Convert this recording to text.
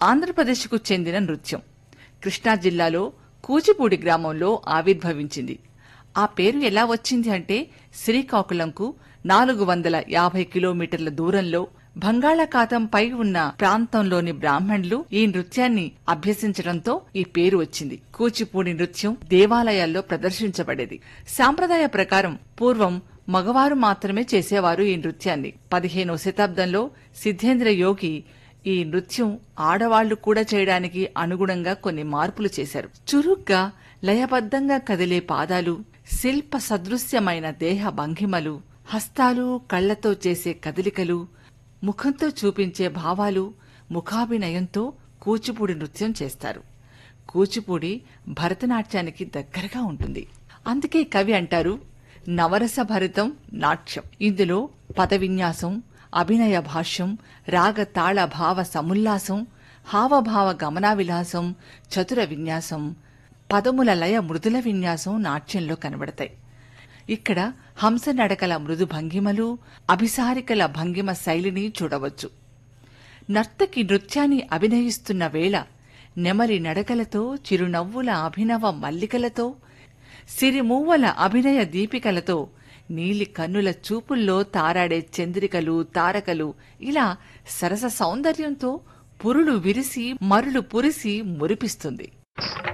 ఆంధ్రప్రదేశ్కు చెందిన నృత్యం కృష్ణా జిల్లాలో కూచిపూడి గ్రామంలో ఆవిర్భవించింది ఆ పేరు ఎలా వచ్చింది అంటే శ్రీకాకుళంకు నాలుగు వందల యాభై కిలోమీటర్ల దూరంలో బంగాళాఖాతంపై ఉన్న ప్రాంతంలోని బ్రాహ్మణులు ఈ నృత్యాన్ని అభ్యసించడంతో ఈ పేరు వచ్చింది కూచిపూడి నృత్యం దేవాలయాల్లో ప్రదర్శించబడేది సాంప్రదాయ ప్రకారం పూర్వం మగవారు మాత్రమే చేసేవారు ఈ నృత్యాన్ని పదిహేనో శతాబ్దంలో సిద్ధేంద్ర యోగి ఈ నృత్యం ఆడవాళ్లు కూడా చేయడానికి అనుగుణంగా కొన్ని మార్పులు చేశారు చురుగ్గా లయబద్ధంగా కదిలే పాదాలు శిల్ప సదృశ్యమైన దేహ భంగిమలు హస్తాలు కళ్లతో చేసే కదలికలు ముఖంతో చూపించే భావాలు ముఖాభినయంతో కూచిపూడి నృత్యం చేస్తారు కూచిపూడి భరతనాట్యానికి దగ్గరగా ఉంటుంది అందుకే కవి అంటారు నవరస భరితం నాట్యం ఇందులో పద విన్యాసం అభినయ భాష్యం రాగ తాళ భావ సముల్లాసం హావభావ గమనా విలాసం చతుర విన్యాసం పదముల లయ మృదుల విన్యాసం నాట్యంలో కనబడతాయి ఇక్కడ హంస నడకల మృదు భంగిమలు అభిసారికల భంగిమ శైలిని చూడవచ్చు నర్తకి నృత్యాన్ని అభినయిస్తున్న వేళ నెమలి నడకలతో చిరునవ్వుల అభినవ మల్లికలతో సిరిమూవల అభినయ దీపికలతో నీలి కన్నుల చూపుల్లో తారాడే చంద్రికలు తారకలు ఇలా సరస సౌందర్యంతో పురులు విరిసి మరులు పురిసి మురిపిస్తుంది